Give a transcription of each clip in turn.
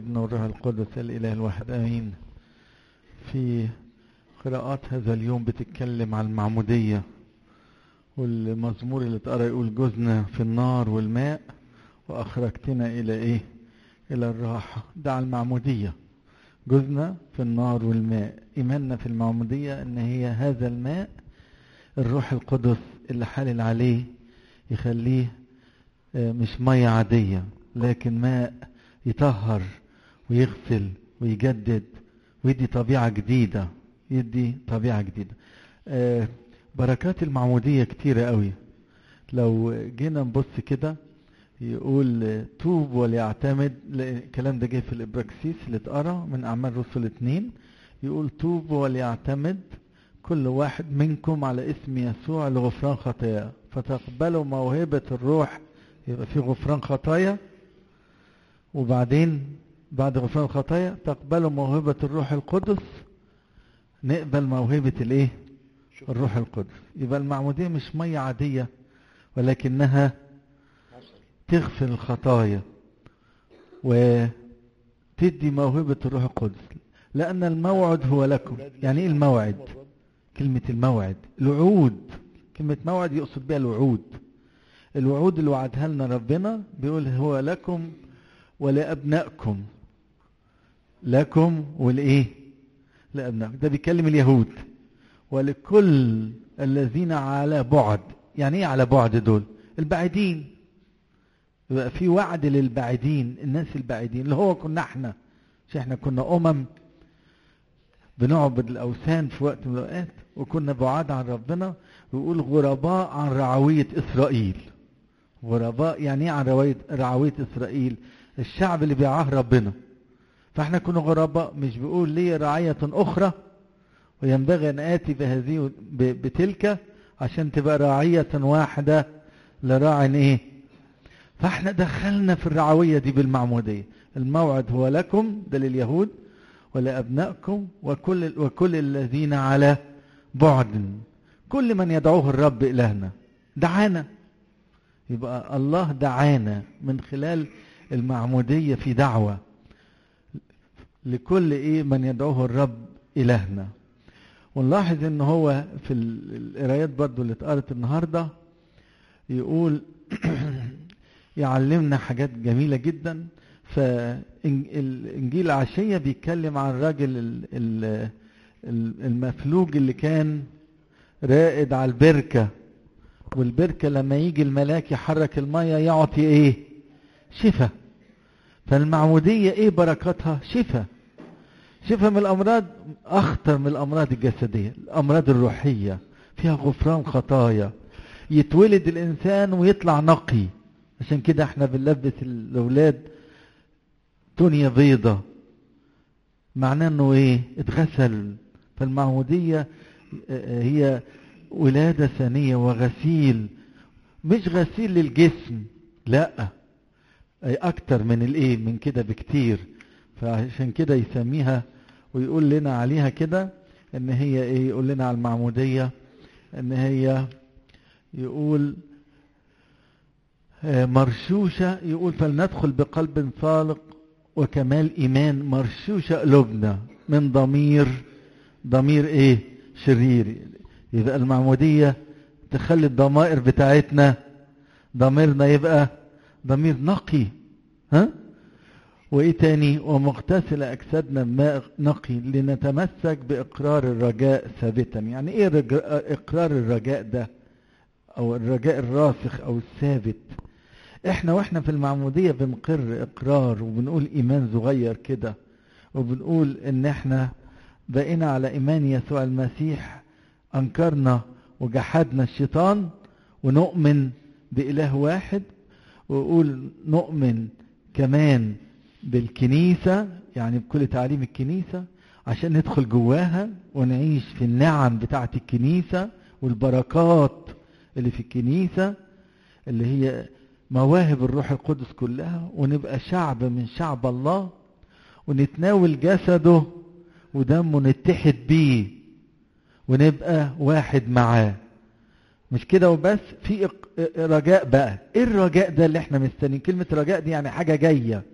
ابن الروح القدس الإله الواحد آمين في قراءات هذا اليوم بتتكلم عن المعمودية والمزمور اللي اتقرا يقول جزنا في النار والماء وأخرجتنا إلى إيه إلى الراحة ده على المعمودية جزنا في النار والماء إيماننا في المعمودية إن هي هذا الماء الروح القدس اللي حالل عليه يخليه مش مية عادية لكن ماء يطهر ويغسل ويجدد ويدي طبيعة جديدة يدي طبيعة جديدة آه بركات المعمودية كتيرة قوي لو جينا نبص كده يقول توب وليعتمد الكلام ده جاي في الابراكسيس اللي اتقرا من اعمال رسل اتنين يقول توب وليعتمد كل واحد منكم على اسم يسوع لغفران خطاياه فتقبلوا موهبة الروح يبقى في غفران خطايا وبعدين بعد غفران الخطايا تقبلوا موهبة الروح القدس نقبل موهبة الايه الروح القدس يبقى المعمودية مش مية عادية ولكنها تغفر الخطايا وتدي موهبة الروح القدس لأن الموعد هو لكم يعني ايه الموعد كلمة الموعد الوعود كلمة موعد يقصد بها الوعود الوعود اللي وعدها لنا ربنا بيقول هو لكم ولأبنائكم لكم ولإيه لأبنائكم ده بيكلم اليهود ولكل الذين على بعد يعني ايه على بعد دول البعيدين يبقى في وعد للبعيدين الناس البعيدين اللي هو كنا احنا مش احنا كنا امم بنعبد الاوثان في وقت من الاوقات وكنا بعاد عن ربنا ويقول غرباء عن رعوية اسرائيل غرباء يعني ايه عن رعوية, رعوية اسرائيل الشعب اللي بيعاه ربنا فاحنا كنا غرباء مش بيقول لي رعية اخرى وينبغي ان اتي بهذه بتلك عشان تبقى راعية واحدة لراع ايه فاحنا دخلنا في الرعوية دي بالمعمودية الموعد هو لكم ده لليهود ولأبنائكم وكل, وكل الذين على بعد كل من يدعوه الرب إلهنا دعانا يبقى الله دعانا من خلال المعمودية في دعوة لكل ايه من يدعوه الرب إلهنا ونلاحظ ان هو في القرايات برضو اللي اتقرت النهاردة يقول يعلمنا حاجات جميلة جدا فالانجيل العشية بيتكلم عن الراجل المفلوج اللي كان رائد على البركة والبركة لما يجي الملاك يحرك المية يعطي ايه شفاء فالمعمودية ايه بركاتها شفاء شفاء من الامراض اخطر من الامراض الجسدية الامراض الروحية فيها غفران خطايا يتولد الانسان ويطلع نقي عشان كده احنا بنلبس الاولاد تونية بيضة معناه انه ايه اتغسل فالمعمودية هي ولادة ثانية وغسيل مش غسيل للجسم لا اكتر من الايه من كده بكتير فعشان كده يسميها ويقول لنا عليها كده ان هي ايه يقول لنا على المعمودية ان هي يقول مرشوشة يقول فلندخل بقلب صالق وكمال ايمان مرشوشة قلوبنا من ضمير ضمير ايه شرير يبقى المعمودية تخلي الضمائر بتاعتنا ضميرنا يبقى ضمير نقي ها وايه تاني ومغتسل اجسادنا بماء نقي لنتمسك باقرار الرجاء ثابتا يعني ايه اقرار الرجاء ده او الرجاء الراسخ او الثابت احنا واحنا في المعمودية بنقر اقرار وبنقول ايمان صغير كده وبنقول ان احنا بقينا على ايمان يسوع المسيح انكرنا وجحدنا الشيطان ونؤمن باله واحد ويقول نؤمن كمان بالكنيسة يعني بكل تعليم الكنيسة عشان ندخل جواها ونعيش في النعم بتاعة الكنيسة والبركات اللي في الكنيسة اللي هي مواهب الروح القدس كلها ونبقى شعب من شعب الله ونتناول جسده ودمه نتحد بيه ونبقى واحد معاه مش كده وبس في رجاء بقى ايه الرجاء ده اللي احنا مستنيين كلمة رجاء دي يعني حاجة جاية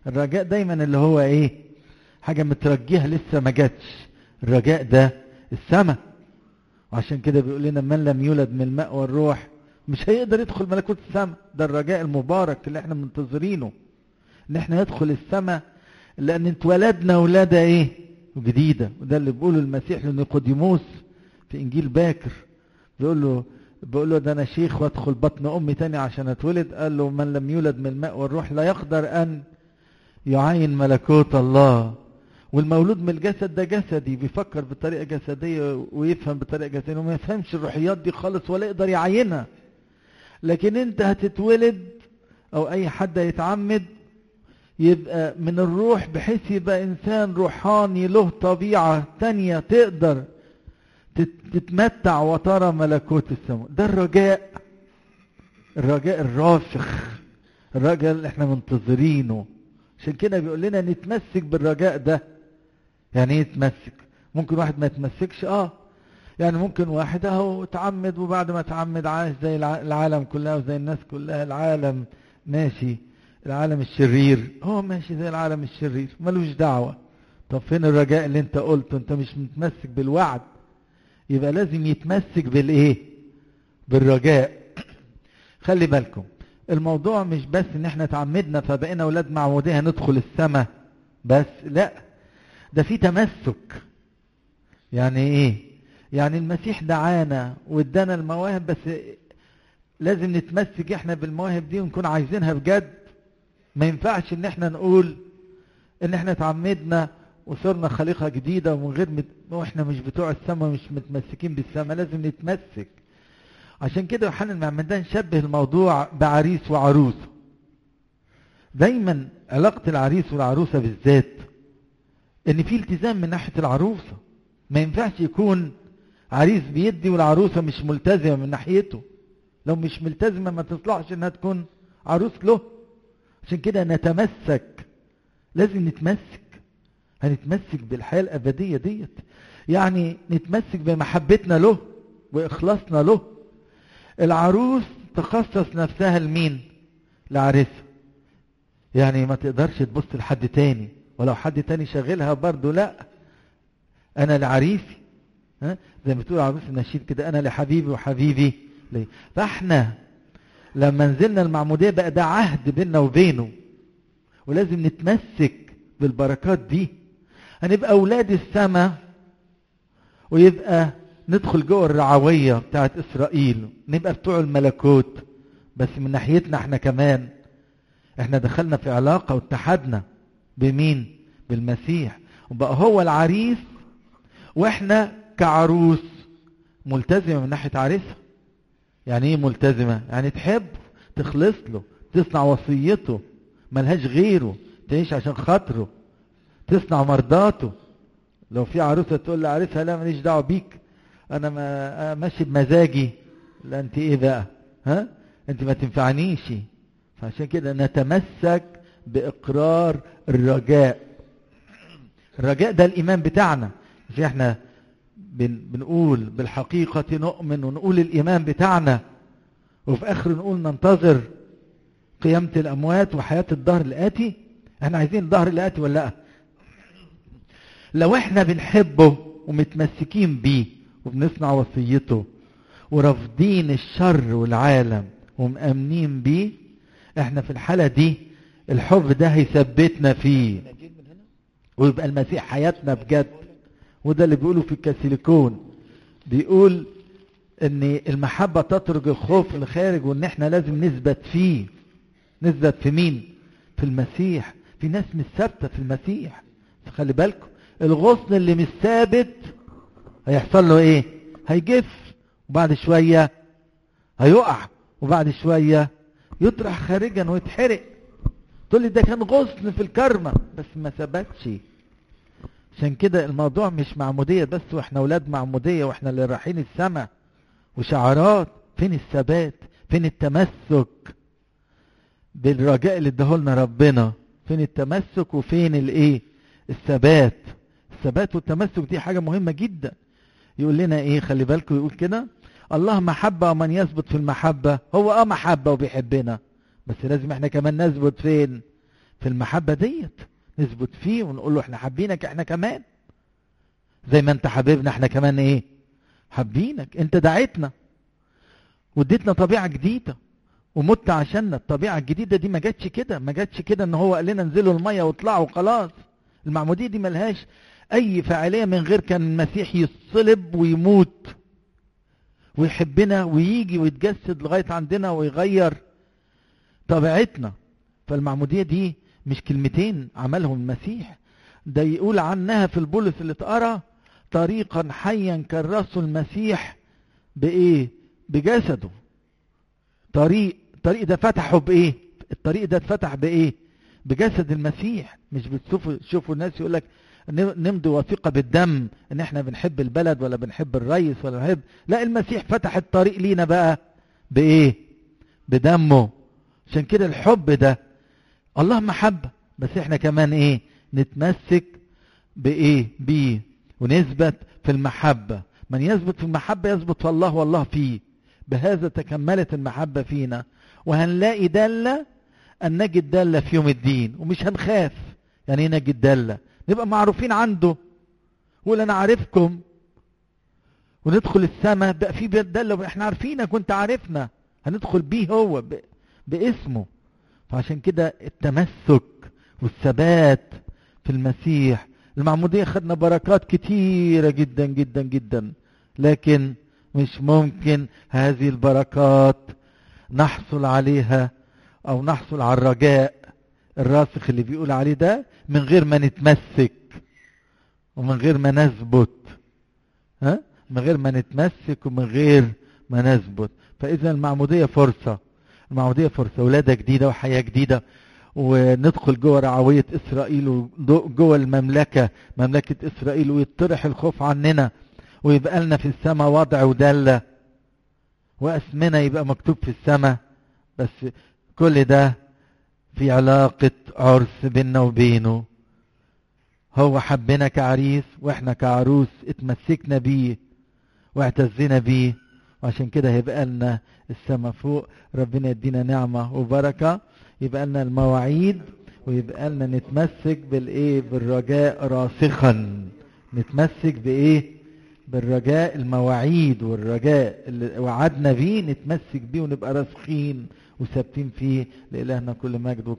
الرجاء دايما اللي هو ايه حاجة مترجيها لسه ما جاتش الرجاء ده السماء وعشان كده بيقول لنا من لم يولد من الماء والروح مش هيقدر يدخل ملكوت السماء ده الرجاء المبارك اللي احنا منتظرينه ان احنا ندخل السماء لان اتولدنا ولادة ايه جديدة وده اللي بيقوله المسيح لنيقوديموس في انجيل باكر بيقول له بيقول له ده انا شيخ وادخل بطن امي تاني عشان اتولد قال له من لم يولد من الماء والروح لا يقدر ان يعين ملكوت الله والمولود من الجسد ده جسدي بيفكر بطريقة جسدية ويفهم بطريقة جسدية وما يفهمش الروحيات دي خالص ولا يقدر يعينها لكن انت هتتولد او اي حد يتعمد يبقى من الروح بحيث يبقى انسان روحاني له طبيعة تانية تقدر تتمتع وترى ملكوت السماء ده الرجاء الرجاء الراسخ الرجاء اللي احنا منتظرينه عشان كده بيقول لنا نتمسك بالرجاء ده يعني ايه يتمسك ممكن واحد ما يتمسكش اه يعني ممكن واحد اهو تعمد وبعد ما تعمد عايش زي العالم كلها وزي الناس كلها العالم ماشي العالم الشرير هو ماشي زي العالم الشرير ملوش دعوة طب فين الرجاء اللي انت قلته انت مش متمسك بالوعد يبقى لازم يتمسك بالايه بالرجاء خلي بالكم الموضوع مش بس ان احنا تعمدنا فبقينا اولاد معموديه هندخل السماء بس لا ده في تمسك يعني ايه يعني المسيح دعانا وادانا المواهب بس لازم نتمسك احنا بالمواهب دي ونكون عايزينها بجد ما ينفعش ان احنا نقول ان احنا تعمدنا وصرنا خليقة جديدة ومن غير مت... واحنا مش بتوع السماء مش متمسكين بالسماء لازم نتمسك عشان كده يوحنا المعمدان نشبه الموضوع بعريس وعروسة دايما علاقة العريس والعروسة بالذات ان في التزام من ناحية العروسة ما ينفعش يكون عريس بيدي والعروسة مش ملتزمة من ناحيته لو مش ملتزمة ما تصلحش انها تكون عروس له عشان كده نتمسك لازم نتمسك هنتمسك بالحياة الأبدية ديت يعني نتمسك بمحبتنا له وإخلاصنا له العروس تخصص نفسها لمين لعريسها يعني ما تقدرش تبص لحد تاني ولو حد تاني شاغلها برضه لا انا لعريسي ها زي ما بتقول عروس النشيد كده انا لحبيبي وحبيبي ليه فاحنا لما نزلنا المعمودية بقى ده عهد بيننا وبينه ولازم نتمسك بالبركات دي هنبقى اولاد السماء ويبقى ندخل جوه الرعوية بتاعت اسرائيل نبقى بتوع الملكوت بس من ناحيتنا احنا كمان احنا دخلنا في علاقة واتحدنا بمين بالمسيح وبقى هو العريس واحنا كعروس ملتزمة من ناحية عريسها يعني ايه ملتزمة يعني تحب تخلص له تصنع وصيته ملهاش غيره تعيش عشان خاطره تصنع مرضاته لو في عروسة تقول لعريسها لا ماليش دعوة بيك انا ما ماشي بمزاجي لا انت ايه بقى ها انت ما تنفعنيش فعشان كده نتمسك باقرار الرجاء الرجاء ده الايمان بتاعنا مش احنا بن بنقول بالحقيقة نؤمن ونقول الايمان بتاعنا وفي اخر نقول ننتظر قيامة الاموات وحياة الظهر الاتي احنا عايزين الظهر الاتي ولا لا لو احنا بنحبه ومتمسكين بيه وبنصنع وصيته ورافضين الشر والعالم ومأمنين بيه احنا في الحالة دي الحب ده هيثبتنا فيه ويبقى المسيح حياتنا بجد وده اللي بيقوله في الكاسيليكون بيقول ان المحبة تطرق الخوف الخارج وان احنا لازم نثبت فيه نثبت في مين في المسيح في ناس مش ثابته في المسيح خلي بالكم الغصن اللي مش ثابت هيحصل له ايه هيجف وبعد شوية هيقع وبعد شوية يطرح خارجا ويتحرق تقول لي ده كان غصن في الكرمة بس ما ثبتش عشان كده الموضوع مش معمودية بس واحنا اولاد معمودية واحنا اللي رايحين السماء وشعارات فين الثبات فين التمسك بالرجاء اللي اداهولنا ربنا فين التمسك وفين الايه الثبات الثبات والتمسك دي حاجة مهمة جدا يقول لنا ايه خلي بالكم يقول كده الله محبة ومن يثبت في المحبة هو اه محبة وبيحبنا بس لازم احنا كمان نثبت فين في المحبة ديت نثبت فيه ونقول له احنا حابينك احنا كمان زي ما انت حبيبنا احنا كمان ايه حابينك انت دعيتنا واديتنا طبيعة جديدة ومت عشاننا الطبيعة الجديدة دي ما جاتش كده ما جاتش كده ان هو قال لنا انزلوا المية واطلعوا خلاص المعمودية دي ملهاش اي فاعلية من غير كان المسيح يصلب ويموت ويحبنا ويجي ويتجسد لغاية عندنا ويغير طبيعتنا فالمعمودية دي مش كلمتين عملهم المسيح ده يقول عنها في البولس اللي اتقرا طريقا حيا كرسه المسيح بايه بجسده طريق الطريق ده فتحه بايه الطريق ده اتفتح بايه بجسد المسيح مش بتشوفوا شوفوا الناس يقول لك نمضي وثيقه بالدم ان احنا بنحب البلد ولا بنحب الرئيس ولا بنحب لا المسيح فتح الطريق لينا بقى بايه بدمه عشان كده الحب ده الله محبه بس احنا كمان ايه نتمسك بايه بيه ونثبت في المحبه من يثبت في المحبه يثبت في الله والله فيه بهذا تكملت المحبه فينا وهنلاقي داله ان نجد داله في يوم الدين ومش هنخاف يعني ايه نجد داله نبقى معروفين عنده ويقول انا عارفكم وندخل السماء بقى في داله احنا عارفينك وانت عارفنا هندخل بيه هو ب... باسمه فعشان كده التمسك والثبات في المسيح المعمودية خدنا بركات كتيرة جدا جدا جدا لكن مش ممكن هذه البركات نحصل عليها او نحصل على الرجاء الراسخ اللي بيقول عليه ده من غير ما نتمسك ومن غير ما نثبت ها من غير ما نتمسك ومن غير ما نثبت فاذا المعموديه فرصه المعموديه فرصه ولاده جديده وحياه جديده وندخل جوه رعويه اسرائيل وجوه المملكه مملكه اسرائيل ويطرح الخوف عننا ويبقى لنا في السماء وضع ودله واسمنا يبقى مكتوب في السماء بس كل ده في علاقة عرس بيننا وبينه هو حبنا كعريس واحنا كعروس اتمسكنا بيه واعتزنا بيه وعشان كده هيبقى لنا السما فوق ربنا يدينا نعمة وبركة يبقى لنا المواعيد ويبقى لنا نتمسك بالايه بالرجاء راسخا نتمسك بايه بالرجاء المواعيد والرجاء اللي وعدنا بيه نتمسك بيه ونبقى راسخين وثابتين فيه لإلهنا كل مجد